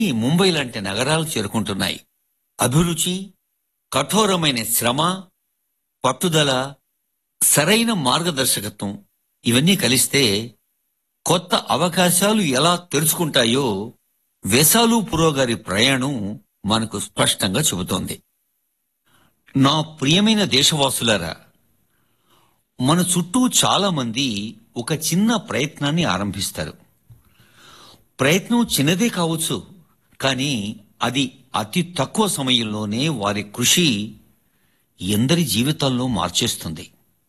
ఈ ముంబై లాంటి నగరాలు చేరుకుంటున్నాయి అభిరుచి కఠోరమైన శ్రమ పట్టుదల సరైన మార్గదర్శకత్వం ఇవన్నీ కలిస్తే కొత్త అవకాశాలు ఎలా తెరుచుకుంటాయో వెసాలు పురోగారి ప్రయాణం మనకు స్పష్టంగా చెబుతోంది నా ప్రియమైన దేశవాసులారా మన చుట్టూ చాలా మంది ఒక చిన్న ప్రయత్నాన్ని ఆరంభిస్తారు ప్రయత్నం చిన్నదే కావచ్చు కానీ అది అతి తక్కువ సమయంలోనే వారి కృషి ఎందరి జీవితాల్లో మార్చేస్తుంది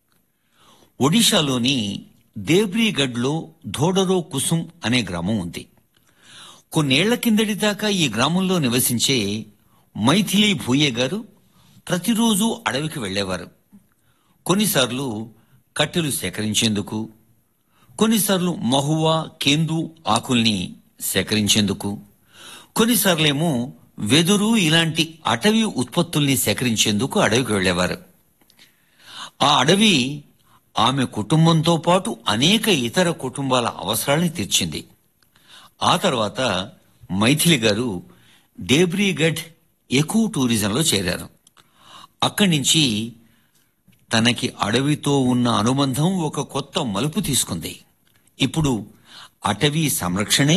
ఒడిశాలోని దేబ్రీగఢ్లో ధోడరో కుసుం అనే గ్రామం ఉంది కొన్నేళ్ల కిందటి దాకా ఈ గ్రామంలో నివసించే మైథిలి భూయే గారు ప్రతిరోజు అడవికి వెళ్లేవారు కొన్నిసార్లు కట్టెలు సేకరించేందుకు కొన్నిసార్లు మహువా కేందు ఆకుల్ని సేకరించేందుకు కొన్నిసార్లేమో వెదురు ఇలాంటి అటవీ ఉత్పత్తుల్ని సేకరించేందుకు అడవికి వెళ్లేవారు ఆ అడవి ఆమె కుటుంబంతో పాటు అనేక ఇతర కుటుంబాల అవసరాల్ని తీర్చింది ఆ తర్వాత మైథిలి గారు డేబ్రీగఢ్ ఎకో టూరిజంలో చేరారు అక్కడి నుంచి తనకి అడవితో ఉన్న అనుబంధం ఒక కొత్త మలుపు తీసుకుంది ఇప్పుడు అటవీ సంరక్షణే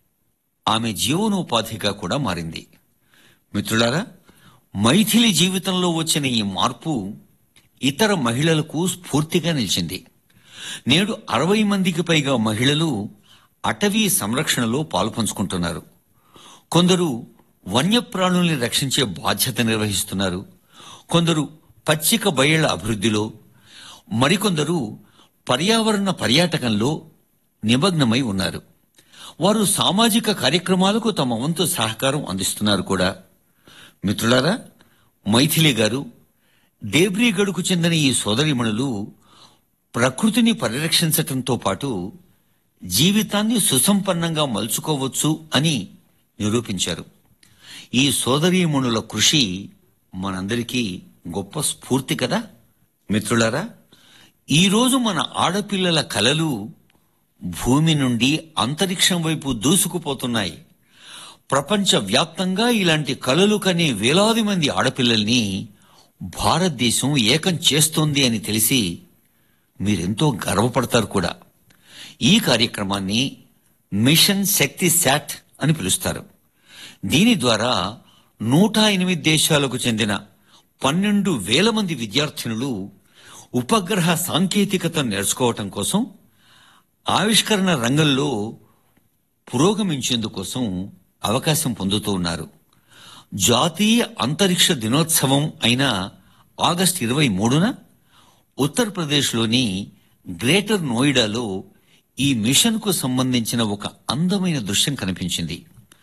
ఆమె జీవనోపాధిగా కూడా మారింది మిత్రులారా మైథిలి జీవితంలో వచ్చిన ఈ మార్పు ఇతర మహిళలకు స్ఫూర్తిగా నిలిచింది నేడు అరవై మందికి పైగా మహిళలు అటవీ సంరక్షణలో పాలుపంచుకుంటున్నారు కొందరు వన్యప్రాణుల్ని రక్షించే బాధ్యత నిర్వహిస్తున్నారు కొందరు పచ్చిక బయళ్ల అభివృద్ధిలో మరికొందరు పర్యావరణ పర్యాటకంలో నిమగ్నమై ఉన్నారు వారు సామాజిక కార్యక్రమాలకు తమ వంతు సహకారం అందిస్తున్నారు కూడా మిత్రులారా మైథిలి గారు డేబ్రీగఢ్కు చెందిన ఈ సోదరిమణులు ప్రకృతిని పరిరక్షించటంతో పాటు జీవితాన్ని సుసంపన్నంగా మలుచుకోవచ్చు అని నిరూపించారు ఈ సోదరీమణుల కృషి మనందరికీ గొప్ప స్ఫూర్తి కదా మిత్రులారా ఈరోజు మన ఆడపిల్లల కలలు భూమి నుండి అంతరిక్షం వైపు దూసుకుపోతున్నాయి ప్రపంచ వ్యాప్తంగా ఇలాంటి కలలు కనే వేలాది మంది ఆడపిల్లల్ని భారతదేశం ఏకం చేస్తోంది అని తెలిసి మీరెంతో గర్వపడతారు కూడా ఈ కార్యక్రమాన్ని మిషన్ శక్తి శాట్ అని పిలుస్తారు దీని ద్వారా నూట ఎనిమిది దేశాలకు చెందిన పన్నెండు వేల మంది విద్యార్థినులు ఉపగ్రహ సాంకేతికతను నేర్చుకోవటం కోసం ఆవిష్కరణ రంగంలో పురోగమించేందుకోసం అవకాశం పొందుతూ ఉన్నారు జాతీయ అంతరిక్ష దినోత్సవం అయిన ఆగస్టు ఇరవై మూడున ఉత్తరప్రదేశ్లోని గ్రేటర్ నోయిడాలో ఈ మిషన్కు సంబంధించిన ఒక అందమైన దృశ్యం కనిపించింది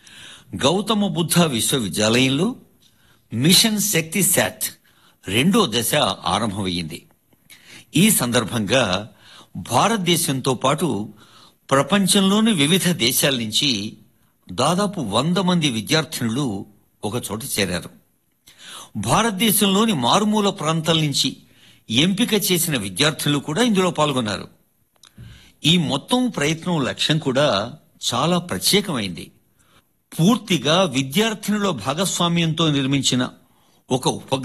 గౌతమ బుద్ధ విశ్వవిద్యాలయంలో మిషన్ శక్తి శాట్ రెండో దశ ఆరంభమయ్యింది ఈ సందర్భంగా భారతదేశంతో పాటు ప్రపంచంలోని వివిధ దేశాల నుంచి దాదాపు వంద మంది విద్యార్థినులు ఒక చోట చేరారు భారతదేశంలోని మారుమూల ప్రాంతాల నుంచి ఎంపిక చేసిన విద్యార్థులు కూడా ఇందులో పాల్గొన్నారు ఈ మొత్తం ప్రయత్నం లక్ష్యం కూడా చాలా ప్రత్యేకమైంది పూర్తిగా విద్యార్థినుల భాగస్వామ్యంతో నిర్మించిన ఒక ఉపగ్రహం